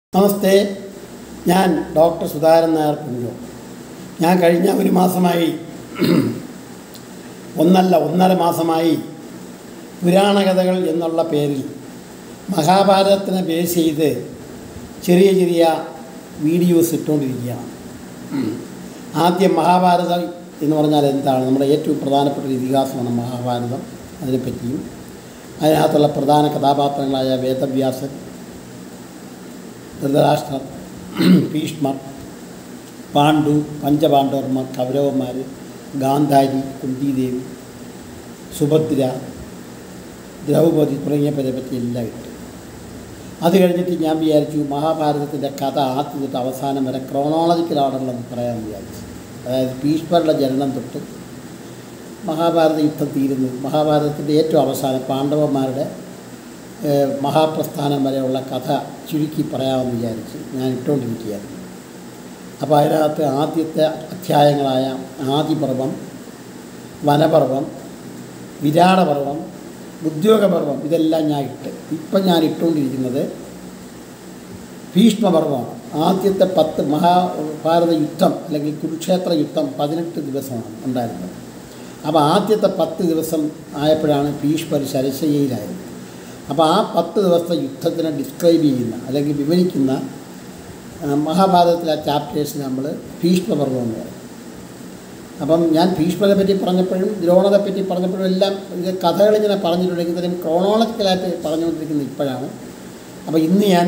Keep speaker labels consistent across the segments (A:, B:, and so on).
A: നമസ്തേ ഞാൻ ഡോക്ടർ സുധാകരൻ നായർ പുഞ്ചോ ഞാൻ കഴിഞ്ഞ ഒരു മാസമായി ഒന്നല്ല ഒന്നര മാസമായി പുരാണകഥകൾ എന്നുള്ള പേരിൽ മഹാഭാരതത്തിനെ ബേസ് ചെയ്ത് ചെറിയ ചെറിയ വീഡിയോസ് ഇട്ടുകൊണ്ടിരിക്കുകയാണ് ആദ്യം മഹാഭാരതം എന്ന് പറഞ്ഞാൽ എന്താണ് നമ്മുടെ ഏറ്റവും പ്രധാനപ്പെട്ട ഒരു ഇതിഹാസമാണ് മഹാഭാരതം അതിനെപ്പറ്റിയും അതിനകത്തുള്ള പ്രധാന കഥാപാത്രങ്ങളായ വേദവ്യാസൻ ധൃതരാഷ്ട്രർ ഭീഷ്മർ പാണ്ഡു പഞ്ചപാണ്ഡവർമാർ കൗരവന്മാർ ഗാന്ധാരി കുന്തിദേവി സുഭദ്ര ദ്രൗപദി തുടങ്ങിയവരെ പറ്റി എല്ലാം ഇട്ട് അത് കഴിഞ്ഞിട്ട് ഞാൻ വിചാരിച്ചു മഹാഭാരതത്തിൻ്റെ കഥ ആദ്യം തൊട്ട് അവസാനം വരെ ക്രോണോളജിക്കൽ ഓർഡറിലൊന്ന് പറയാമെന്ന് വിചാരിച്ചു അതായത് ഭീഷ്മരുടെ ജനനം തൊട്ട് മഹാഭാരത യുദ്ധം തീരുന്നു മഹാഭാരതത്തിൻ്റെ ഏറ്റവും അവസാനം പാണ്ഡവന്മാരുടെ ഏഹ്, മഹാപ്രസ്ഥാനം വരെയുള്ള കഥ ചുരുക്കി പറയാമെന്ന് വിചാരിച്ച് ഞാൻ ഇട്ടുകൊണ്ടിരിക്കുകയായിരുന്നു അപ്പോൾ അതിനകത്ത് ആദ്യത്തെ അധ്യായങ്ങളായ ആദിപർവം വനപർവം വിരാടപർവം ഉദ്യോഗപർവം ഇതെല്ലാം ഞാൻ ഇട്ട് ഇപ്പം ഞാൻ ഇട്ടുകൊണ്ടിരിക്കുന്നത് ഭീഷ്മപർവമാണ് ആദ്യത്തെ പത്ത് മഹാഭാരത യുദ്ധം അല്ലെങ്കിൽ കുരുക്ഷേത്ര യുദ്ധം പതിനെട്ട് ദിവസമാണ് ഉണ്ടായിരുന്നത് അപ്പോൾ ആദ്യത്തെ പത്ത് ദിവസം ആയപ്പോഴാണ് ഭീഷ്മർ ശരശയ്യയിലായത് അപ്പോൾ ആ പത്ത് ദിവസത്തെ യുദ്ധത്തിനെ ഡിസ്ക്രൈബ് ചെയ്യുന്ന അല്ലെങ്കിൽ വിവരിക്കുന്ന ആ, മഹാഭാരതത്തിലെ ചാപ്റ്റേഴ്സിന് നമ്മൾ ഭീഷ്മപർവം എന്ന് പറയും അപ്പം ഞാൻ ഭീഷ്മരെ പറ്റി പറഞ്ഞപ്പോഴും ദ്രോണത്തെ പറ്റി പറഞ്ഞപ്പോഴും എല്ലാം ഇത് കഥകളിങ്ങനെ പറഞ്ഞിട്ടുണ്ടെങ്കിൽ തരും ക്രോണോളജിക്കലായിട്ട് പറഞ്ഞുകൊണ്ടിരിക്കുന്നത് ഇപ്പോഴാണ് അപ്പോൾ ഇന്ന് ഞാൻ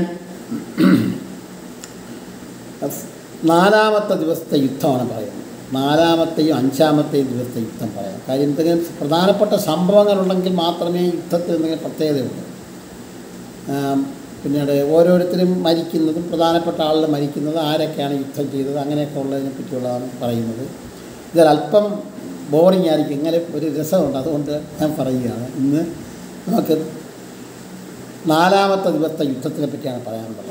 A: നാലാമത്തെ ദിവസത്തെ യുദ്ധമാണ് പറയുന്നത് നാലാമത്തെയും അഞ്ചാമത്തെയും ദിവസത്തെ യുദ്ധം പറയാം കാര്യം എന്തെങ്കിലും പ്രധാനപ്പെട്ട സംഭവങ്ങളുണ്ടെങ്കിൽ മാത്രമേ യുദ്ധത്തിൽ എന്തെങ്കിലും പ്രത്യേകതയുള്ളൂ ആം, പിന്നീട് ഓരോരുത്തരും മരിക്കുന്നതും പ്രധാനപ്പെട്ട ആളുകൾ മരിക്കുന്നത് ആരൊക്കെയാണ് യുദ്ധം ചെയ്തത് അങ്ങനെയൊക്കെ ഉള്ളതിനെ പറ്റിയുള്ളതാണ് പറയുന്നത് ഇതിൽ അല്പം ബോറിംഗ് ആയിരിക്കും ഇങ്ങനെ ഒരു രസമുണ്ട് അതുകൊണ്ട് ഞാൻ പറയുകയാണ് ഇന്ന് നമുക്ക് നാലാമത്തെ ദിവസത്തെ യുദ്ധത്തിനെ പറ്റിയാണ് പറയാനുള്ളത്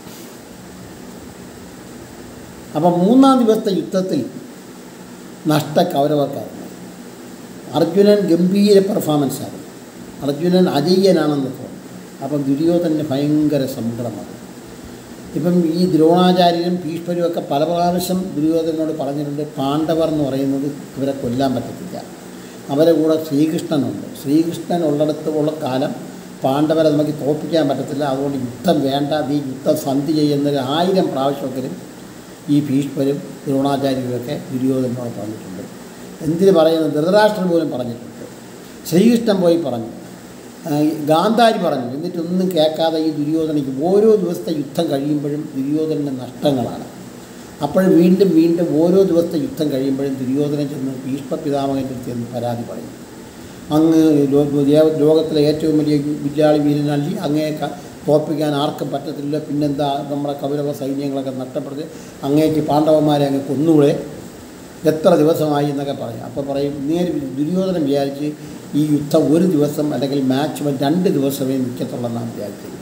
A: അപ്പം മൂന്നാം ദിവസത്തെ യുദ്ധത്തിൽ നഷ്ട കൗരവർക്കായിരുന്നു അർജുനൻ ഗംഭീര പെർഫോമൻസ് ആയിരുന്നു അർജുനൻ അജയ്യനാണെന്ന് തോന്നുന്നു അപ്പം ദുര്യോധനന് ഭയങ്കര സങ്കടമാണ് ഇപ്പം ഈ ദ്രോണാചാര്യരും ഭീഷ്മരും ഒക്കെ പല പ്രാവശ്യം ദുര്യോധനോട് പറഞ്ഞിട്ടുണ്ട് പാണ്ഡവർ എന്ന് പറയുന്നത് ഇവരെ കൊല്ലാൻ പറ്റത്തില്ല അവരെ കൂടെ ശ്രീകൃഷ്ണനുണ്ട് ശ്രീകൃഷ്ണൻ ഉള്ളിടത്ത് ഉള്ള കാലം പാണ്ഡവരെ നമുക്ക് തോൽപ്പിക്കാൻ പറ്റത്തില്ല അതുകൊണ്ട് യുദ്ധം വേണ്ട നീ യുദ്ധം സന്ധി ചെയ്യുന്നൊരു ആയിരം പ്രാവശ്യമെങ്കിലും ഈ ഭീഷ്മരും ദ്രോണാചാര്യരുമൊക്കെ ദുര്യോധനോട് പറഞ്ഞിട്ടുണ്ട് എന്തിന് പറയുന്നത് ധൃതരാഷ്ട്രൻ പോലും പറഞ്ഞിട്ടുണ്ട് ശ്രീകൃഷ്ണൻ പോയി പറഞ്ഞു ആ, ഈ ഗാന്ധാരി പറഞ്ഞു എന്നിട്ടൊന്നും കേൾക്കാതെ ഈ ദുര്യോധനയ്ക്ക് ഓരോ ദിവസത്തെ യുദ്ധം കഴിയുമ്പോഴും ദുര്യോധനൻ്റെ നഷ്ടങ്ങളാണ് അപ്പോൾ വീണ്ടും വീണ്ടും ഓരോ ദിവസത്തെ യുദ്ധം കഴിയുമ്പോഴും ദുര്യോധനൻ ചെന്ന് ഭീഷ്മ പിതാമകൻ്റെ അടുത്ത് ചെന്ന് പരാതി പറയും അങ്ങ് ലോ- ദേവ- ലോകത്തിലെ ഏറ്റവും വലിയ വിദ്യാളി വീരനല്ലി അങ്ങേക്ക് തോൽപ്പിക്കാൻ ആർക്കും പറ്റത്തില്ല പിന്നെന്താ നമ്മുടെ കൗരവ സൈന്യങ്ങളൊക്കെ നഷ്ടപ്പെടുത്തി അങ്ങേക്ക് പാണ്ഡവന്മാരെ അങ്ങ് കൊന്നുകൂടെ എത്ര ദിവസമായി എന്നൊക്കെ പറയും അപ്പോൾ പറയും നേരെ ദുര്യോധനം വിചാരിച്ച് ഈ യുദ്ധം ഒരു ദിവസം അല്ലെങ്കിൽ മാക്സിമം രണ്ട് ദിവസമേ നിൽക്കത്തുള്ളെന്നാണ് വിചാരിച്ചിരുന്നത്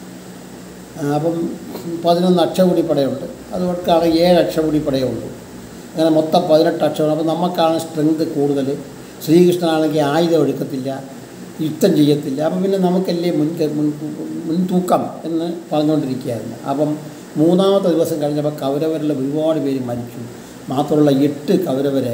A: ആ, അപ്പം പതിനൊന്ന് അക്ഷകുടി പടയുണ്ട് അതുകൊണ്ടാണ് ഏഴ് അക്ഷകുടി പടയേ ഉള്ളൂ അങ്ങനെ മൊത്തം പതിനെട്ട് അക്ഷരം അപ്പോൾ നമുക്കാണ് സ്ട്രെങ്ത് കൂടുതൽ ശ്രീകൃഷ്ണനാണെങ്കിൽ ആയുധം എടുക്കത്തില്ല യുദ്ധം ചെയ്യത്തില്ല അപ്പം പിന്നെ നമുക്കല്ലേ മുൻ മുൻ മുൻതൂക്കം എന്ന് പറഞ്ഞുകൊണ്ടിരിക്കുകയായിരുന്നു അപ്പം മൂന്നാമത്തെ ദിവസം കഴിഞ്ഞപ്പോൾ കൗരവരിൽ ഒരുപാട് പേര് മരിച്ചു മാത്രമല്ല എട്ട് കൗരവരെ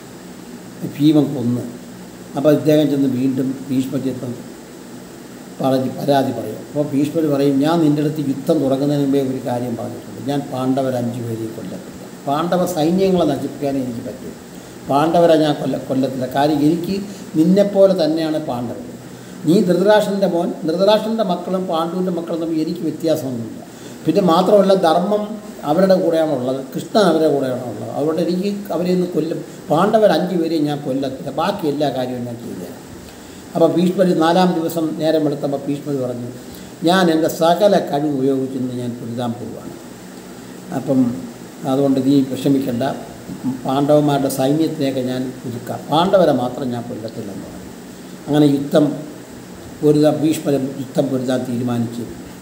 A: ഭീമൻ കൊന്ന് അപ്പോൾ ഇദ്ദേഹം ചെന്ന് വീണ്ടും ഭീഷ്മചിത്രം പറഞ്ഞ് പരാതി പറയും അപ്പോൾ ഭീഷ്മർ പറയും ഞാൻ നിൻ്റെ അടുത്ത് യുദ്ധം തുടങ്ങുന്നതിന് മുമ്പേ ഒരു കാര്യം പറഞ്ഞിട്ടുണ്ട് ഞാൻ പാണ്ഡവർ അഞ്ചു പേരെയും കൊല്ലത്തില്ല പാണ്ഡവ സൈന്യങ്ങളെ നശിപ്പിക്കാനേ എനിക്ക് പറ്റൂ പാണ്ഡവരെ ഞാൻ കൊല്ല കൊല്ലത്തില്ല കാര്യം എനിക്ക് നിന്നെപ്പോലെ തന്നെയാണ് പാണ്ഡവർ നീ ധൃതരാഷ്ട്രൻ്റെ മോൻ ധൃതരാഷ്ട്രൻ്റെ മക്കളും പാണ്ഡുവിൻ്റെ മക്കളും തമ്മിൽ എനിക്ക് വ്യത്യാസമൊന്നുമില്ല പിന്നെ മാത്രമല്ല ധർമ്മം അവരുടെ കൂടെയാണ് ഉള്ളത് കൃഷ്ണൻ അവരുടെ കൂടെയാണ് ഉള്ളത് അതുകൊണ്ട് എനിക്ക് അവരെ ഒന്ന് കൊല്ലും പാണ്ഡവർ അഞ്ചു പേരെയും ഞാൻ കൊല്ലത്തില്ല ബാക്കി എല്ലാ കാര്യവും ഞാൻ ചെയ്തുതരാം അപ്പോൾ ഭീഷ്മർ നാലാം ദിവസം നേരം വെളുത്തപ്പോൾ ഭീഷ്മർ പറഞ്ഞു ഞാൻ എൻ്റെ സകല കഴിവ് ഉപയോഗിച്ചിന്ന് ഞാൻ പൊരുതാൻ പോവുകയാണ് അപ്പം അതുകൊണ്ട് നീ വിഷമിക്കേണ്ട പാണ്ഡവന്മാരുടെ സൈന്യത്തിനെയൊക്കെ ഞാൻ ഒതുക്കാം പാണ്ഡവരെ മാത്രം ഞാൻ കൊല്ലത്തില്ലെന്ന് പറഞ്ഞു അങ്ങനെ യുദ്ധം പൊരുതാൻ ഭീഷ്മരം യുദ്ധം പൊരുതാൻ തീരുമാനിച്ചു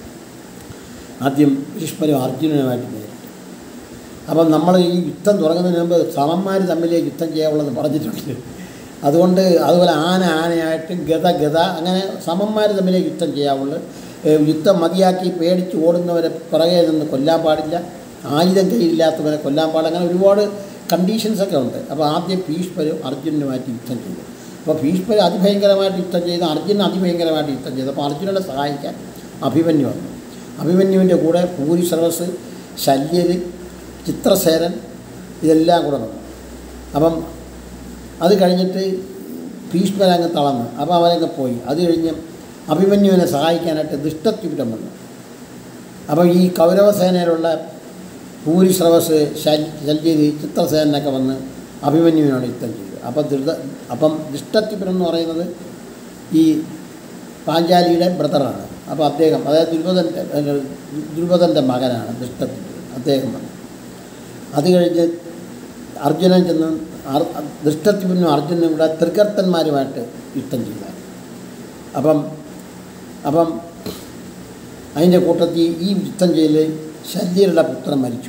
A: ആദ്യം ഭീഷ്മരും അർജുനനുമായിട്ട് നേരിട്ടു അപ്പം നമ്മൾ ഈ യുദ്ധം തുടങ്ങുന്നതിന് മുമ്പ് സമന്മാർ തമ്മിലേ യുദ്ധം ചെയ്യാവുള്ളതെന്ന് പറഞ്ഞിട്ടുണ്ട് അതുകൊണ്ട് അതുപോലെ ആന ആനയായിട്ട് ഗത ഗത അങ്ങനെ സമന്മാർ തമ്മിലേ യുദ്ധം ചെയ്യാവുള്ളൂ ഏഹ്, യുദ്ധം മതിയാക്കി പേടിച്ച് ഓടുന്നവരെ പിറകെ നിന്ന് കൊല്ലാൻ പാടില്ല ആയുധം കയ്യിലില്ലാത്തവരെ കൊല്ലാൻ പാടില്ല അങ്ങനെ ഒരുപാട് കണ്ടീഷൻസൊക്കെ ഉണ്ട് അപ്പോൾ ആദ്യം ഭീഷ്മരും അർജുനനുമായിട്ട് യുദ്ധം ചെയ്തു അപ്പോൾ ഭീഷ്മർ അതിഭയങ്കരമായിട്ട് യുദ്ധം ചെയ്ത് അർജുനൻ അതിഭയങ്കരമായിട്ട് യുദ്ധം ചെയ്തു അപ്പോൾ അർജുനനെ സഹായിക്കാൻ അഭിമന്യു വന്നു അഭിമന്യുവിൻ്റെ കൂടെ പൂരി സർവസ് ശല്യര് ചിത്രസേനൻ ഇതെല്ലാം കൂടെ വന്നു അപ്പം അത് കഴിഞ്ഞിട്ട് ഭീഷ്മരങ്ങ് തളർന്നു അപ്പോൾ അവരങ്ങ് പോയി അത് കഴിഞ്ഞ് അഭിമന്യുവിനെ സഹായിക്കാനായിട്ട് ദുഷ്ടത്യുരം വന്നു അപ്പം ഈ കൗരവസേനയിലുള്ള പൂരി ശ്രവസ് ശൽ ശല്യരി ചിത്രസേനൊക്കെ വന്ന് അഭിമന്യുവിനോട് യുദ്ധം ചെയ്തു അപ്പം ദൃഢ അപ്പം ദുഷ്ടത്യുപൻ എന്ന് പറയുന്നത് ഈ പാഞ്ചാലിയുടെ ബ്രദറാണ് അപ്പോൾ അദ്ദേഹം അതായത് ദുർബധൻ്റെ ദുർബധൻ്റെ മകനാണ് ദുഷ്ടത്യുപൻ അദ്ദേഹം വന്നു അത് കഴിഞ്ഞ് അർജുനൻ ചെന്ന് അർ- ദൃഷ്ടത്യുപനും അർജുനനും കൂടെ തൃകർത്തന്മാരുമായിട്ട് യുദ്ധം ചെയ്താൽ അപ്പം അപ്പം അതിൻ്റെ കൂട്ടത്തിൽ ഈ യുദ്ധം ചെയ്യൽ ശല്യരുടെ പുത്രൻ മരിച്ചു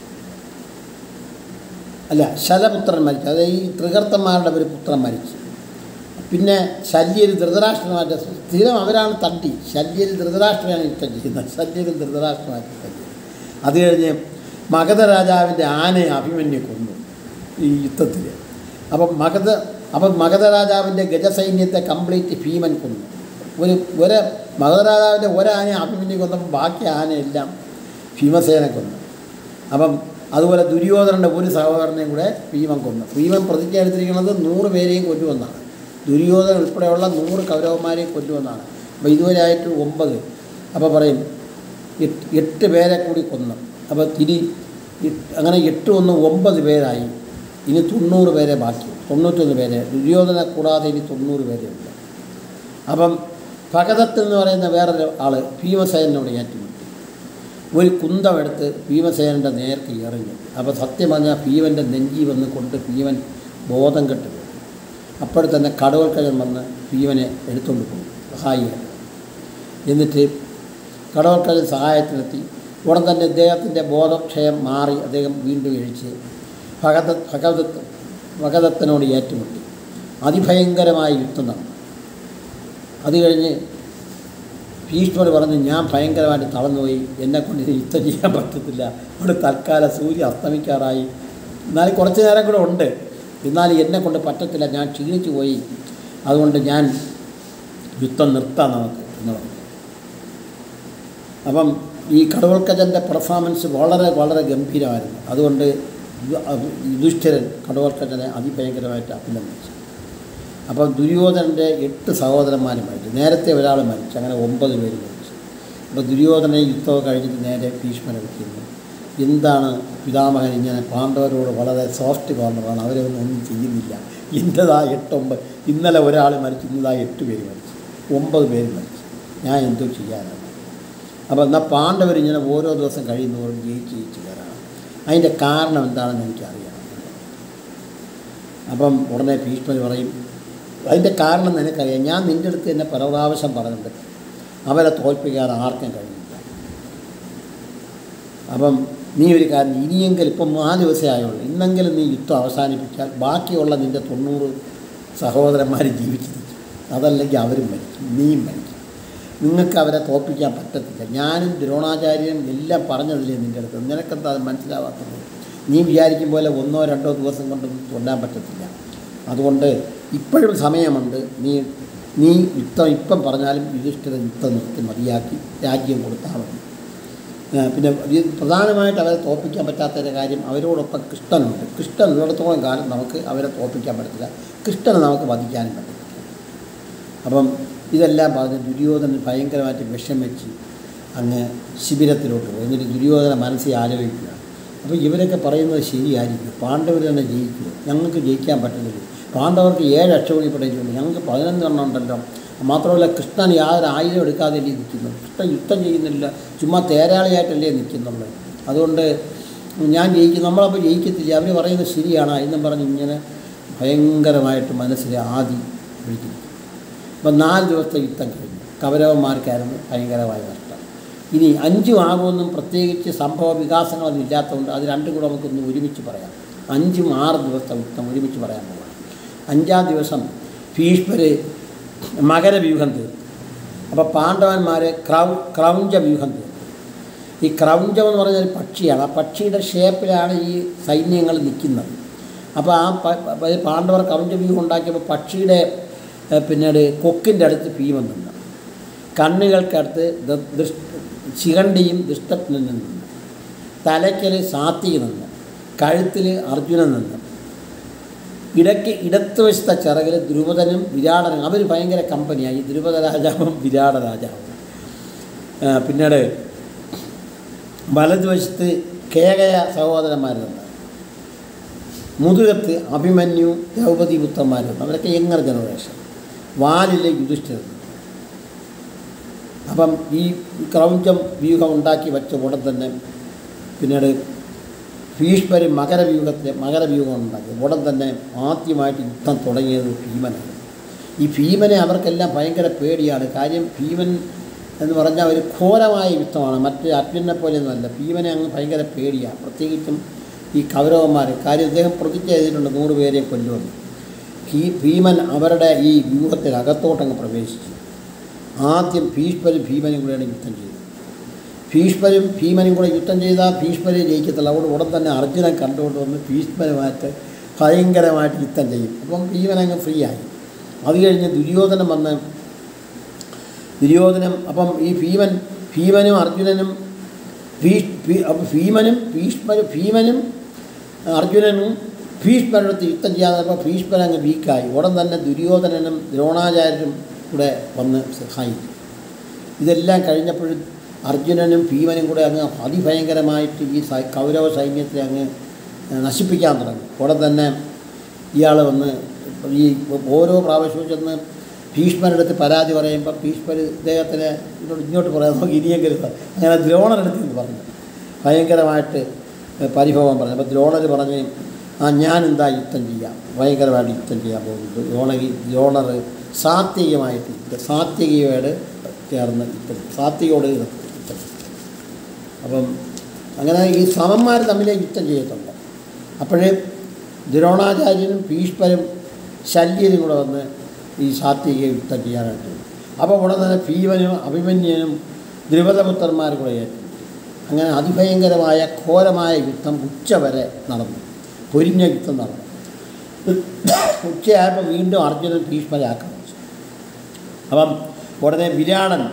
A: അല്ല ശലപുത്രൻ മരിച്ചു അതായത് ഈ തൃകർത്തന്മാരുടെ ഒരു പുത്രൻ മരിച്ചു പിന്നെ ശല്യര് ധൃതരാഷ്ട്രമായിട്ട് സ്ഥിരം അവരാണ് തണ്ടി ശല്യര് ധൃതരാഷ്ട്രമാണ് യുദ്ധം ചെയ്യുന്നത് ശല്യരും ധൃതരാഷ്ട്രമായിട്ട് യുദ്ധം ചെയ്യുന്നത് അത് കഴിഞ്ഞ് മഗധ രാജാവിൻ്റെ ആനയെ അഭിമന്യു കൊന്നു ഈ യുദ്ധത്തിൽ അപ്പം മഗധ അപ്പം മഗധ രാജാവിൻ്റെ ഗജസൈന്യത്തെ കംപ്ലീറ്റ് ഭീമൻ കൊന്നു ഒരു ഒരു മഗധ രാജാവിൻ്റെ ഒരാനയെ അഭിമന്യു കൊന്നപ്പോൾ ബാക്കി ആനയെല്ലാം ഭീമസേന കൊന്നു അപ്പം അതുപോലെ ദുര്യോധനൻ്റെ ഒരു സഹോദരനെയും കൂടെ ഭീമൻ കൊന്നു ഭീമൻ പ്രതിജ്ഞ എടുത്തിരിക്കുന്നത് നൂറ് പേരെയും കൊല്ലുമെന്നാണ് ദുര്യോധനൻ ഉൾപ്പെടെയുള്ള നൂറ് കൗരവന്മാരെയും കൊല്ലുമെന്നാണ് അപ്പോൾ ഇതുവരെ ആയിട്ട് ഒമ്പത് അപ്പോൾ പറയും എട്ട് എട്ട് പേരെ കൂടി കൊന്നു അപ്പോൾ തിരി എട്ട്- അങ്ങനെ എട്ട് ഒന്ന് ഒമ്പത് പേരായി ഇനി തൊണ്ണൂറ് പേരെ ബാക്കി തൊണ്ണൂറ്റൊന്ന് പേരെ ദുര്യോധനെ കൂടാതെ ഇനി തൊണ്ണൂറ് പേരെ ഉണ്ട് അപ്പം ഭഗതത്ത് എന്ന് പറയുന്ന വേറൊരു ആൾ ഭീമസേനോട് ഏറ്റുമുട്ടി ഒരു കുന്തമെടുത്ത് ഭീമസേനൻ്റെ നേർക്ക് എറിഞ്ഞു അപ്പോൾ സത്യം പറഞ്ഞാൽ ഭീമൻ്റെ നെഞ്ചി വന്ന് കൊണ്ട് ഭീമൻ ബോധം കെട്ട് വീണു അപ്പോൾ തന്നെ കടവൽക്കഴൻ വന്ന് ഭീമനെ എടുത്തുകൊണ്ട് പോയി സഹായിയായി എന്നിട്ട് കടവൽക്കഴൻ സഹായത്തിനെത്തി ഉടൻ തന്നെ അദ്ദേഹത്തിൻ്റെ ബോധക്ഷയം മാറി അദ്ദേഹം വീണ്ടും എഴിച്ച് ഭഗത ഭഗവത് ഭഗതത്തിനോട് ഏറ്റുമുട്ടി അതിഭയങ്കരമായ യുദ്ധം നടന്നു അത് കഴിഞ്ഞ് ഭീഷ്മർ പറഞ്ഞു ഞാൻ ഭയങ്കരമായിട്ട് തളർന്നുപോയി എന്നെക്കൊണ്ട് ഇത് യുദ്ധം ചെയ്യാൻ പറ്റത്തില്ല ഇവിടെ തൽക്കാലം സൂര്യ അസ്തമിക്കാറായി എന്നാലും കുറച്ച് നേരം കൂടെ ഉണ്ട് എന്നാലും എന്നെ കൊണ്ട് പറ്റത്തില്ല ഞാൻ ക്ഷീണിച്ചു പോയി അതുകൊണ്ട് ഞാൻ യുദ്ധം നിർത്താം നമുക്ക് എന്ന് പറഞ്ഞു അപ്പം ഈ കടവൽക്കജൻ്റെ പെർഫോമൻസ് വളരെ വളരെ ഗംഭീരമായിരുന്നു അതുകൊണ്ട് യു- അ- യുധിഷ്ഠിരൻ കടവൽക്കജനെ അതിഭയങ്കരമായിട്ട് അഭിനന്ദിച്ചു അപ്പം ദുര്യോധനൻ്റെ എട്ട് സഹോദരന്മാർ മരിച്ചു നേരത്തെ ഒരാൾ മരിച്ചു അങ്ങനെ ഒമ്പത് പേര് മരിച്ചു അപ്പോൾ ദുര്യോധന യുദ്ധമൊക്കെ കഴിഞ്ഞിട്ട് നേരെ ഭീഷ്മനെ വിളിക്കുന്നു എന്താണ് പിതാമഹൻ ഇങ്ങനെ പാണ്ഡവരോട് വളരെ സോഫ്റ്റ് കോർണറാണ് അവരൊന്നും ഒന്നും ചെയ്യുന്നില്ല ഇന്നതാ എട്ടൊമ്പത് ഇന്നലെ ഒരാൾ മരിച്ചു ഇന്നതാ എട്ട് പേര് മരിച്ചു ഒമ്പത് പേര് മരിച്ചു ഞാൻ എന്തോ ചെയ്യാനാണ് അപ്പോൾ എന്നാൽ പാണ്ഡവർ ഇങ്ങനെ ഓരോ ദിവസം കഴിയുന്നതോറും ജയിച്ച് ജയിച്ച് വരാണ് അതിൻ്റെ കാരണം എന്താണെന്ന് എനിക്കറിയാം അപ്പം ഉടനെ ഭീഷ്മർ പറയും അതിൻ്റെ കാരണം നിനക്കറിയാം ഞാൻ നിൻ്റെ അടുത്ത് തന്നെ പല പ്രാവശ്യം പറഞ്ഞിട്ടുണ്ട് അവരെ തോൽപ്പിക്കാൻ ആർക്കും കഴിയില്ല അപ്പം നീ ഒരു കാര്യം ഇനിയെങ്കിലും ഇപ്പം നാല് ദിവസമേ ആയുള്ളൂ ഇന്നെങ്കിലും നീ യുദ്ധം അവസാനിപ്പിച്ചാൽ ബാക്കിയുള്ള നിൻ്റെ തൊണ്ണൂറ് സഹോദരന്മാർ ജീവിച്ചിരിക്കും അതല്ലെങ്കിൽ അവരും മരിക്കും നീയും മരിക്കും നിങ്ങൾക്ക് അവരെ തോൽപ്പിക്കാൻ പറ്റത്തില്ല ഞാനും ദ്രോണാചാര്യനും എല്ലാം പറഞ്ഞതില്ലേ നിൻ്റെ അടുത്ത് നിനക്കെന്താ അത് മനസ്സിലാവാത്തത് നീ വിചാരിക്കും പോലെ ഒന്നോ രണ്ടോ ദിവസം കൊണ്ടൊന്നും കൊല്ലാൻ പറ്റത്തില്ല അതുകൊണ്ട് ഇപ്പോഴും സമയമുണ്ട് നീ നീ യുദ്ധം ഇപ്പം പറഞ്ഞാലും യുധിഷ്ഠിര യുദ്ധം നിർത്തി മതിയാക്കി രാജ്യം കൊടുത്താൽ മതി ആ, പിന്നെ ഈ പ്രധാനമായിട്ട് അവരെ തോൽപ്പിക്കാൻ പറ്റാത്തൊരു കാര്യം അവരോടൊപ്പം കൃഷ്ണനുണ്ട് കൃഷ്ണൻ ഉള്ളിടത്തോളം കാലം നമുക്ക് അവരെ തോൽപ്പിക്കാൻ പറ്റത്തില്ല കൃഷ്ണനെ നമുക്ക് വധിക്കാനും പറ്റത്തില്ല അപ്പം ഇതെല്ലാം പറഞ്ഞ് ദുര്യോധനൻ ഭയങ്കരമായിട്ട് വിഷം വെച്ച് അങ്ങ് ശിബിരത്തിലോട്ട് പോയി എന്നിട്ട് ദുര്യോധന മനസ്സിൽ ആലോചിക്കുക അപ്പോൾ ഇവരൊക്കെ പറയുന്നത് ശരിയായിരിക്കും പാണ്ഡവർ തന്നെ ജയിക്കുമോ ഞങ്ങൾക്ക് ജയിക്കാൻ പറ്റുന്നില്ല പാണ്ഡവർക്ക് ഏഴ് അക്ഷോണി പടയിലുണ്ട് ഞങ്ങൾക്ക് പതിനൊന്നെണ്ണം ഉണ്ടല്ലോ മാത്രമല്ല കൃഷ്ണൻ യാതൊരു ആയുധം എടുക്കാതെയല്ലേ നിൽക്കുന്നത് കൃഷ്ണൻ യുദ്ധം ചെയ്യുന്നില്ല ചുമ്മാ തേരാളിയായിട്ടല്ലേ നിൽക്കുന്നുള്ളത് അതുകൊണ്ട് ഞാൻ ജയിക്കും നമ്മളപ്പോൾ ജയിക്കത്തില്ല അവർ പറയുന്നത് ശരിയാണ് എന്നും പറഞ്ഞ് ഇങ്ങനെ ഭയങ്കരമായിട്ട് മനസ്സിൽ ആദി വിളിക്കുന്നു അപ്പം നാല് ദിവസത്തെ യുദ്ധം കഴിഞ്ഞു കൗരവന്മാർക്കായിരുന്നു ഭയങ്കരമായ നഷ്ടം ഇനി അഞ്ചും ആകുമെന്നും പ്രത്യേകിച്ച് സംഭവ വികാസങ്ങളൊന്നും ഇല്ലാത്തതുകൊണ്ട് അത് രണ്ടും കൂടെ നമുക്കൊന്ന് ഒരുമിച്ച് പറയാം അഞ്ചും ആറ് ദിവസത്തെ യുദ്ധം ഒരുമിച്ച് പറയാൻ പോകണം അഞ്ചാം ദിവസം ഭീഷ്മര് മകരവ്യൂഹം തീർത്തു അപ്പോൾ പാണ്ഡവന്മാർ ക്രൗ ക്രൗഞ്ച വ്യൂഹം തീർന്നു ഈ ക്രൗഞ്ചം എന്ന് പറഞ്ഞ ഒരു പക്ഷിയാണ് ആ പക്ഷിയുടെ ഷേപ്പിലാണ് ഈ സൈന്യങ്ങൾ നിൽക്കുന്നത് അപ്പോൾ ആ പ- പ- പാണ്ഡവർ ക്രൗഞ്ച വ്യൂഹം ഉണ്ടാക്കിയപ്പോൾ പക്ഷിയുടെ ഏ, പിന്നീട് കൊക്കിൻ്റെ അടുത്ത് ഭീമൻ നിന്നു കണ്ണുകൾക്കടുത്ത് ദ- ദൃഷ് ശിഖണ്ഡിയും ദുഷ്ടപ്നും നിന്നു തലയ്ക്കൽ സാത്വിക നിന്ന് കഴുത്തിൽ അർജുനൻ നിന്ന് ഇടയ്ക്ക് ഇടത്തുവശത്തെ ചിറകിൽ ദ്രുപദനും വിരാടനും അവർ ഭയങ്കര കമ്പനിയായി ഈ ദ്രുപദ രാജാവും വിരാട രാജാവും ആ, പിന്നീട് വലതുവശത്ത് കേകയ സഹോദരന്മാരുണ്ട് മുതുകത്ത് അഭിമന്യു ദ്രൗപദി പുത്രന്മാരുണ്ട് അവരൊക്കെ യങ്ങർ ജനറേഷൻ വാലിലെ യുധിഷ്ഠിരൻ അപ്പം ഈ ക്രൗഞ്ചം വ്യൂഹം ഉണ്ടാക്കി വെച്ച ഉടൻ തന്നെ പിന്നീട് ഭീഷ്മര് മകരവ്യൂഹത്തെ മകരവ്യൂഹം ഉണ്ടാക്കി ഉടൻ തന്നെ ആദ്യമായിട്ട് യുദ്ധം തുടങ്ങിയത് ഭീമനാണ് ഈ ഭീമനെ അവർക്കെല്ലാം ഭയങ്കര പേടിയാണ് കാര്യം ഭീമൻ എന്ന് പറഞ്ഞാൽ ഒരു ഘോരമായ യുദ്ധമാണ് മറ്റ് അർജുനെ പോലെയൊന്നുമല്ല ഭീമനെ അങ്ങ് ഭയങ്കര പേടിയാണ് പ്രത്യേകിച്ചും ഈ കൗരവന്മാർ കാര്യം അദ്ദേഹം പ്രതിജ്ഞ ചെയ്തിട്ടുണ്ട് നൂറ് പേരെ കൊല്ലുമെന്ന് ഈ ഭീമൻ അവരുടെ ഈ വ്യൂഹത്തിനകത്തോട്ടങ്ങ് പ്രവേശിച്ചു ആദ്യം ഭീഷ്മരും ഭീമനും കൂടെയാണ് യുദ്ധം ചെയ്തത് ഭീഷ്മരും ഭീമനും കൂടെ യുദ്ധം ചെയ്താൽ ഭീഷ്മരെ ജയിക്കത്തില്ല അവിടെ ഉടൻ തന്നെ അർജുനൻ കണ്ടുകൊണ്ട് വന്ന് ഭീഷ്മരുമായിട്ട് ഭയങ്കരമായിട്ട് യുദ്ധം ചെയ്യും അപ്പം ഭീമൻ അങ്ങ് ഫ്രീ ആയി അത് കഴിഞ്ഞ് ദുര്യോധനം വന്ന് ദുര്യോധനം അപ്പം ഈ ഭീമൻ ഭീമനും അർജുനനും ഭീ ഭീ- അപ്പം ഭീമനും ഭീഷ്മരും ഭീമനും അർജുനനും ഭീഷ്മരടുത്ത് യുദ്ധം ചെയ്യാതെ ഭീഷ്മൻ അങ്ങ് വീക്കായി ഉടൻ തന്നെ ദുര്യോധനനും ദ്രോണാചാര്യരും കൂടെ വന്ന് സഹായിച്ചു ഇതെല്ലാം കഴിഞ്ഞപ്പോഴും അർജുനനും ഭീമനും കൂടെ അങ്ങ് അതിഭയങ്കരമായിട്ട് ഈ സൈ- കൗരവ സൈന്യത്തെ അങ്ങ് നശിപ്പിക്കാൻ തുടങ്ങി ഉടൻ തന്നെ ഇയാൾ വന്ന് ഈ ഓരോ പ്രാവശ്യവും ചെന്ന് ഭീഷ്മരടുത്ത് പരാതി പറയുമ്പോൾ ഭീഷ്മർ ഇദ്ദേഹത്തിന് ഇങ്ങോട്ട് ഇങ്ങോട്ട് പറയാം നമുക്ക് ഇനിയെങ്കിലും പറ. അങ്ങനെ ദ്രോണരെടുത്ത് എന്ന് പറഞ്ഞു ഭയങ്കരമായിട്ട് പരിഭവം പറഞ്ഞു അപ്പോൾ ദ്രോണർ പറഞ്ഞ് ആ ഞാൻ എന്താ യുദ്ധം ചെയ്യാം ഭയങ്കരമായിട്ട് യുദ്ധം ചെയ്യാൻ പോകുന്നത് ദ്രോണകി ദ്രോണർ സാത്വികമായിട്ട് യുദ്ധം സാത്വികയോട് ചേർന്ന് യുദ്ധം സാത്വികയോട് യുദ്ധം യുദ്ധം. അപ്പം അങ്ങനെ ഈ സമന്മാർ തമ്മിലേ യുദ്ധം ചെയ്യത്തുണ്ട് അപ്പോഴേ ദ്രോണാചാര്യനും ഭീഷ്മരും ശല്യനും കൂടെ വന്ന് ഈ സാത്വിക യുദ്ധം ചെയ്യാനായിട്ട് വന്നു. അപ്പോൾ ഉടൻ തന്നെ ഭീമനും അഭിമന്യനും ദ്രുപദപുത്രന്മാരും കൂടെ ഏറ്റു അങ്ങനെ അതിഭയങ്കരമായ ഘോരമായ യുദ്ധം ഉച്ചവരെ നടന്നു പൊരിഞ്ഞ യുദ്ധം നടന്നു ഉച്ചയായപ്പോൾ വീണ്ടും അർജുനൻ ഭീഷ്മരെ ആക്രമിച്ചു അപ്പം ഉടനെ വിരാടൻ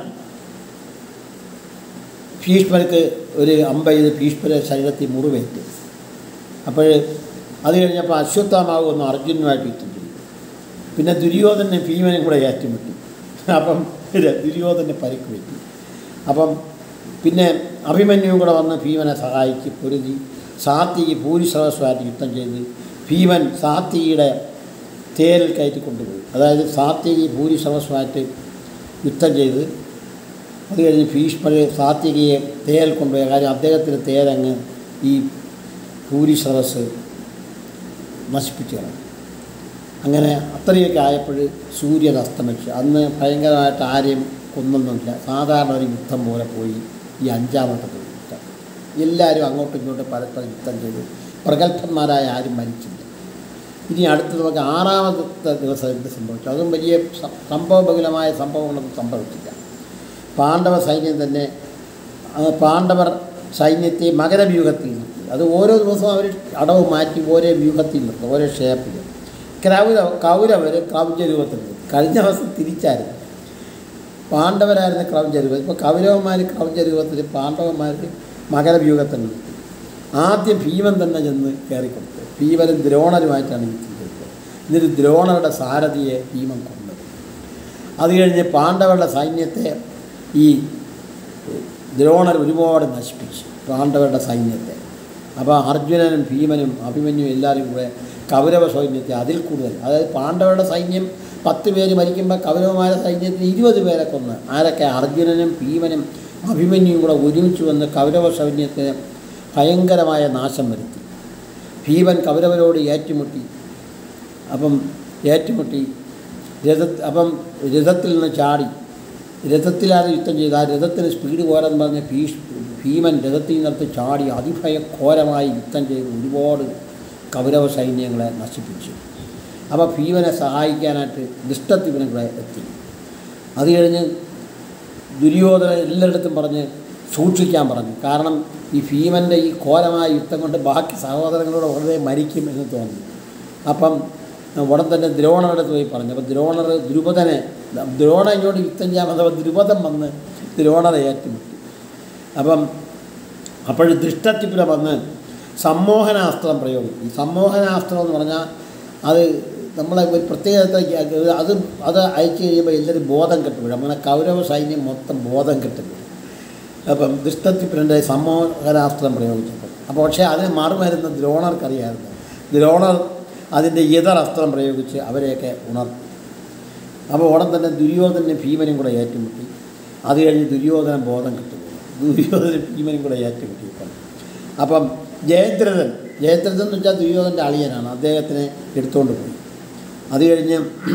A: ഭീഷ്മർക്ക് ഒരു അമ്പ ചെയ്ത് ഭീഷ്മരെ ശരീരത്തിൽ മുറിവേറ്റു അപ്പോൾ അത് കഴിഞ്ഞപ്പോൾ അശ്വത്ഥാമാവ് ഒന്ന് അർജുനുമായിട്ട് യുദ്ധം ചെയ്തു പിന്നെ ദുര്യോധനെ ഭീമനും കൂടെ ഏറ്റുമുട്ടി അപ്പം ഇത് ദുര്യോധനെ പരിക്ക് പറ്റി അപ്പം പിന്നെ അഭിമന്യുവും കൂടെ വന്ന് ഭീമനെ സഹായിച്ച് പൊരുതി സാത്വികി ഭൂരിശ്രവസ്വായിട്ട് യുദ്ധം ചെയ്ത് ഭീമൻ സാത്വികിയുടെ തേരിൽ കയറ്റി കൊണ്ടുപോയി അതായത് സാത്വികി ഭൂരിശ്രവസ്വായിട്ട് യുദ്ധം ചെയ്ത് അത് കഴിഞ്ഞ് ഭീഷ്മർ സാത്വികയെ തേരിൽ കൊണ്ടുപോയ കാര്യം അദ്ദേഹത്തിൻ്റെ തേരങ്ങ് ഈ ഭൂരിശ്രവസ് നശിപ്പിച്ചു കളഞ്ഞു അങ്ങനെ അത്രയൊക്കെ ആയപ്പോൾ സൂര്യൻ അസ്തമിച്ചു അന്ന് ഭയങ്കരമായിട്ട് ആരെയും കൊന്നൊന്നുമില്ല സാധാരണ ഒരു യുദ്ധം പോലെ പോയി ഈ അഞ്ചാമത്തെ യുദ്ധം എല്ലാവരും അങ്ങോട്ടും ഇങ്ങോട്ടും പരസ്പരം യുദ്ധം ചെയ്തു പ്രഗത്ഭന്മാരായ ആരും മരിച്ചില്ല ഇനി അടുത്ത് നമുക്ക് ആറാമത്തെ ദിവസം എന്ത് സംഭവിച്ചു അതും വലിയ സ- സംഭവബഹുലമായ സംഭവങ്ങളൊന്നും സംഭവിച്ചില്ല പാണ്ഡവ സൈന്യം തന്നെ ആ പാണ്ഡവർ സൈന്യത്തെ മകരവ്യൂഹത്തിൽ നിർത്തി അത് ഓരോ ദിവസവും അവർ അടവ് മാറ്റി ഓരോ വ്യൂഹത്തിൽ നിർത്തും ഓരോ ഷേപ്പിൽ കൗരവ കൗരവർ ക്രൗഞ്ച രൂപത്തിൽ നിർത്തി കഴിഞ്ഞ ദിവസം തിരിച്ചായിരുന്നു പാണ്ഡവരായിരുന്നു ക്രൗഞ്ച രൂപം ഇപ്പോൾ കൗരവന്മാർ ക്രൗഞ്ച രൂപത്തിൽ പാണ്ഡവന്മാർ മകരവ്യൂഹത്തിൽ നിർത്തി ആദ്യം ഭീമൻ തന്നെ ചെന്ന് കയറിക്കൊടുത്തു ഭീമനും ദ്രോണരുമായിട്ടാണ് യുദ്ധം ചെയ്തത് എന്നിട്ട് ദ്രോണരുടെ സാരഥിയെ ഭീമൻ കൊണ്ടത് അത് കഴിഞ്ഞ് പാണ്ഡവരുടെ സൈന്യത്തെ ഈ ദ്രോണർ ഒരുപാട് നശിപ്പിച്ചു പാണ്ഡവരുടെ സൈന്യത്തെ അപ്പോൾ അർജുനനും ഭീമനും അഭിമന്യും എല്ലാവരും കൂടെ കൗരവ സൈന്യത്തെ അതിൽ കൂടുതൽ അതായത് പാണ്ഡവരുടെ സൈന്യം പത്ത് പേര് മരിക്കുമ്പോൾ കൗരവമാരുടെ സൈന്യത്തിന് ഇരുപത് പേരെ കൊന്ന് ആരൊക്കെ അർജുനനും ഭീമനും അഭിമന്യും കൂടെ ഒരുമിച്ച് വന്ന് കൗരവ സൈന്യത്തിന് ഭയങ്കരമായ നാശം വരുത്തി ഭീമൻ കൗരവരോട് ഏറ്റുമുട്ടി അപ്പം ഏറ്റുമുട്ടി രഥ അപ്പം രഥത്തിൽ നിന്ന് ചാടി രഥത്തിലാണ് യുദ്ധം ചെയ്ത് ആ രഥത്തിന് സ്പീഡ് പോരാന്ന് പറഞ്ഞ് ഭീഷ് ഭീമൻ രഥത്തിൽ നിന്നെടുത്ത് ചാടി അതിഭയഘോരമായി യുദ്ധം ചെയ്ത് ഒരുപാട് കൗരവ സൈന്യങ്ങളെ നശിപ്പിച്ചു അപ്പോൾ ഭീമനെ സഹായിക്കാനായിട്ട് ദുഷ്ടത്തിവനും കൂടെ എത്തി അത് കഴിഞ്ഞ് ദുര്യോധന എല്ലായിടത്തും പറഞ്ഞ് സൂക്ഷിക്കാൻ പറഞ്ഞു കാരണം ഈ ഭീമൻ്റെ ഈ ഘോരമായ യുദ്ധം കൊണ്ട് ബാക്കി സഹോദരങ്ങളോട് ഉടനെ മരിക്കും എന്ന് തോന്നി അപ്പം ഉടൻ തന്നെ ദ്രോണരുടെ അടുത്ത് പോയി പറഞ്ഞു അപ്പോൾ ദ്രോണർ ദ്രുപദനെ ദ്രോണ ഇങ്ങോട്ട് യുദ്ധം ചെയ്യാൻ വന്നപ്പോൾ ദ്രുപദൻ വന്ന് ദ്രോണരെ ഏറ്റുമുട്ടി അപ്പം അപ്പോൾ ദൃഷ്ടത്തിപ്പില വന്ന് സമ്മോഹനാസ്ത്രം പ്രയോഗിക്കും ഈ സമ്മോഹനാസ്ത്രം എന്ന് പറഞ്ഞാൽ അത് നമ്മളെ ഒരു പ്രത്യേകതയ്ക്ക് അത് അത് അയച്ചു കഴിയുമ്പോൾ എല്ലാവരും ബോധം കെട്ടുപോഴും അങ്ങനെ കൗരവ സൈന്യം മൊത്തം ബോധം കെട്ടുപോഴും അപ്പം ദൃഷ്ടത്തിപ്പിൻ്റെ സമ്മോഹനാസ്ത്രം പ്രയോഗിച്ചപ്പോൾ അപ്പോൾ പക്ഷേ അതിന് മറുമരുന്ന് ദ്രോണർക്കറിയായിരുന്നു ദ്രോണർ അതിൻ്റെ ഇതർ അസ്ത്രം പ്രയോഗിച്ച് അവരെയൊക്കെ ഉണർത്തി അപ്പോൾ ഉടൻ തന്നെ ദുര്യോധനും ഭീമനും കൂടെ ഏറ്റുമുട്ടി അത് കഴിഞ്ഞ് ദുര്യോധനൻ ബോധം കിട്ടുന്നു ദുര്യോധനും ഭീമനും കൂടെ ഏറ്റുമുട്ടിയപ്പോൾ അപ്പം ജയദ്രഥൻ ജയദ്രഥൻ എന്ന് വെച്ചാൽ ദുര്യോധൻ്റെ അളിയനാണ് അദ്ദേഹത്തിനെ എടുത്തുകൊണ്ട് പോയി അത് കഴിഞ്ഞ്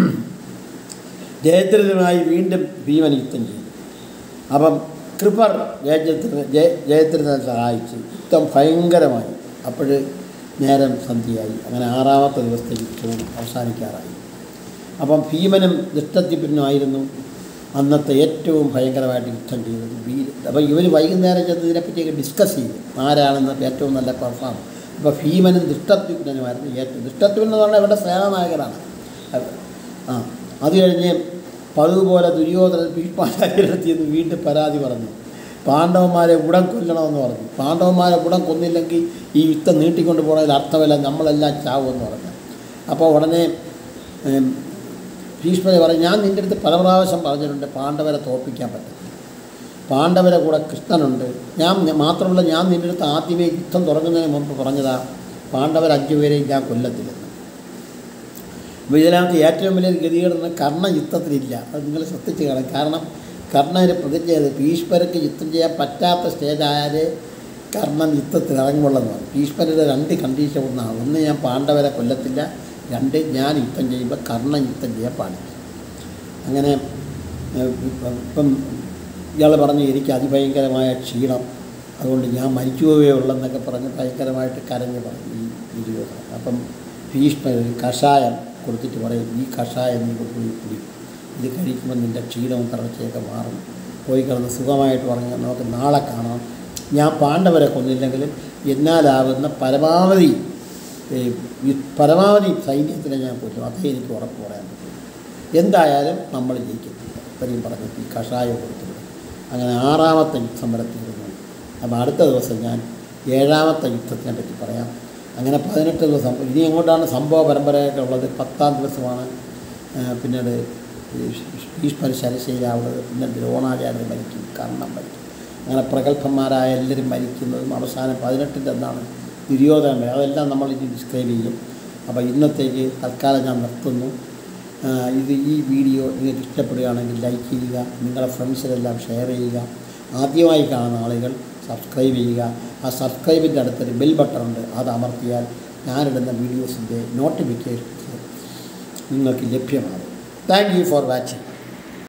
A: ജയദ്രഥനുമായി വീണ്ടും ഭീമൻ യുദ്ധം ചെയ്തു അപ്പം കൃപർ ജയദ്രഥ ജയ ജയദ്രഥനെ സഹായിച്ചു യുദ്ധം ഭയങ്കരമായി അപ്പോൾ നേരം സന്ധ്യയായി അങ്ങനെ ആറാമത്തെ ദിവസത്തെ യുദ്ധവും അവസാനിക്കാറായി അപ്പം ഭീമനും ദൃഷ്ടത്തിപ്പിനുമായിരുന്നു അന്നത്തെ ഏറ്റവും ഭയങ്കരമായിട്ട് യുദ്ധം ചെയ്തത് വീര് അപ്പോൾ ഇവർ വൈകുന്നേരം ചെന്ന് ഇതിനെപ്പറ്റിയൊക്കെ ഡിസ്കസ് ചെയ്തു ആരാണെന്ന് ഏറ്റവും നല്ല പെർഫോം അപ്പോൾ ഭീമനും ദൃഷ്ടത്യുപ്തനുമായിരുന്നു ഏറ്റവും ദൃഷ്ടത്യുപ്തൻ എന്ന് പറഞ്ഞാൽ ഇവരുടെ സേനാനായകനാണ് അത് ആ അത് കഴിഞ്ഞ് പതുപോലെ ദുര്യോധനൻ ഭീഷ്മാചാര്യടുത്ത് ചെന്ന് വീണ്ടും പരാതി പറഞ്ഞു പാണ്ഡവന്മാരെ ഉടൻ കൊല്ലണമെന്ന് പറഞ്ഞു പാണ്ഡവന്മാരെ ഉടൻ കൊന്നില്ലെങ്കിൽ ഈ യുദ്ധം നീട്ടിക്കൊണ്ട് പോകുന്നതിൽ അർത്ഥമില്ല നമ്മളെല്ലാം ചാവുമെന്ന് പറഞ്ഞു അപ്പോൾ ഉടനെ ഏം, ഭീഷ്മരെ പറയും ഞാൻ നിൻ്റെ അടുത്ത് പല പ്രാവശ്യം പറഞ്ഞിട്ടുണ്ട് പാണ്ഡവരെ തോൽപ്പിക്കാൻ പറ്റും പാണ്ഡവരെ കൂടെ കൃഷ്ണനുണ്ട് ഞാൻ ഞാൻ- മാത്രമല്ല ഞാൻ നിൻ്റെ അടുത്ത് ആദ്യമേ യുദ്ധം തുടങ്ങുന്നതിന് മുമ്പ് പറഞ്ഞതാ പാണ്ഡവർ അഞ്ചു പേരെയും ഞാൻ കൊല്ലത്തില്ലെന്ന് അപ്പോൾ ഇതിനകത്ത് ഏറ്റവും വലിയ ഗതികേടെന്ന് കർണ യുദ്ധത്തിലില്ല അത് നിങ്ങൾ ശ്രദ്ധിച്ച് കാണും കാരണം കർണന് പ്രതിജ്ഞ ചെയ്ത് ഭീഷ്മർക്ക് യുദ്ധം ചെയ്യാൻ പറ്റാത്ത സ്റ്റേജായാലേ കർണൻ യുദ്ധത്തിൽ ഇറങ്ങുള്ളെന്ന് പറഞ്ഞു ഭീഷ്മരുടെ രണ്ട് കണ്ടീഷൻ ഒന്നാണ് ഒന്ന് ഞാൻ പാണ്ഡവരെ കൊല്ലത്തില്ല രണ്ട് ഞാൻ യുദ്ധം ചെയ്യുമ്പോൾ കർണൻ യുദ്ധം ചെയ്യാൻ പാടില്ല അങ്ങനെ ഏഹ്, ഇപ്പം ഇപ്പം ഇയാൾ പറഞ്ഞു എനിക്ക് അതിഭയങ്കരമായ ക്ഷീണം അതുകൊണ്ട് ഞാൻ മരിച്ചു പോവേ ഉള്ളെന്നൊക്കെ പറഞ്ഞ് ഭയങ്കരമായിട്ട് കരഞ്ഞ് പറഞ്ഞു ഈ ദുര്യോധനൻ അപ്പം ഭീഷ്മ ഒരു കഷായം കൊടുത്തിട്ട് പറയും ഈ കഷായം നീ കൊണ്ടുപോയി കുടി ഇത് കഴിക്കുമ്പോൾ നിൻ്റെ ക്ഷീണവും തളർച്ചയൊക്കെ മാറും പോയി കിടന്ന് സുഖമായിട്ട് പറഞ്ഞാൽ നമുക്ക് നാളെ കാണാം ഞാൻ പാണ്ഡവരെ കൊന്നില്ലെങ്കിലും എന്നാലാവുന്ന പരമാവധി ഏ, യു- പരമാവധി സൈന്യത്തിനെ ഞാൻ കൊല്ലും അതേ എനിക്ക് ഉറപ്പ് പറയാൻ പറ്റും എന്തായാലും നമ്മൾ ജയിക്കത്തില്ല ഇത്രയും പറഞ്ഞു ഈ കഷായം കൊടുത്തിട്ട് അങ്ങനെ ആറാമത്തെ യുദ്ധം വരെ തീർന്നു അപ്പോൾ അടുത്ത ദിവസം ഞാൻ ഏഴാമത്തെ യുദ്ധത്തിനെ പറ്റി പറയാം അങ്ങനെ പതിനെട്ട് ദിവസം ഇനി എങ്ങോട്ടാണ് സംഭവ പരമ്പരയൊക്കെ ഉള്ളത് പത്താം ദിവസമാണ് ആ, പിന്നീട് ഭീഷ്മർ ശരശയിലാവുന്നത് പിന്നെ ദ്രോണാചാര്യർ മരിക്കും കർണം മരിക്കും അങ്ങനെ പ്രഗത്ഭന്മാരായ എല്ലാവരും മരിക്കുന്നതും അവസാനം പതിനെട്ടിൻ്റെ അന്നാണ് ദുര്യോധനം വരെ അതെല്ലാം നമ്മൾ ഇനി ഡിസ്ക്രൈബ് ചെയ്യും അപ്പോൾ ഇന്നത്തേക്ക് തൽക്കാലം ഞാൻ നിർത്തുന്നു ആ, ഇത് ഈ വീഡിയോ നിങ്ങൾക്ക് ഇഷ്ടപ്പെടുകയാണെങ്കിൽ ലൈക്ക് ചെയ്യുക നിങ്ങളുടെ ഫ്രണ്ട്സിനെല്ലാം ഷെയർ ചെയ്യുക ആദ്യമായി കാണുന്ന ആളുകൾ സബ്സ്ക്രൈബ് ചെയ്യുക ആ സബ്സ്ക്രൈബിൻ്റെ അടുത്തൊരു ബെൽ ബട്ടൺ ഉണ്ട് അത് അമർത്തിയാൽ ഞാനിടുന്ന വീഡിയോസിൻ്റെ നോട്ടിഫിക്കേഷൻ നിങ്ങൾക്ക് ലഭ്യമാകും താങ്ക് യു ഫോർ വാച്ചിങ്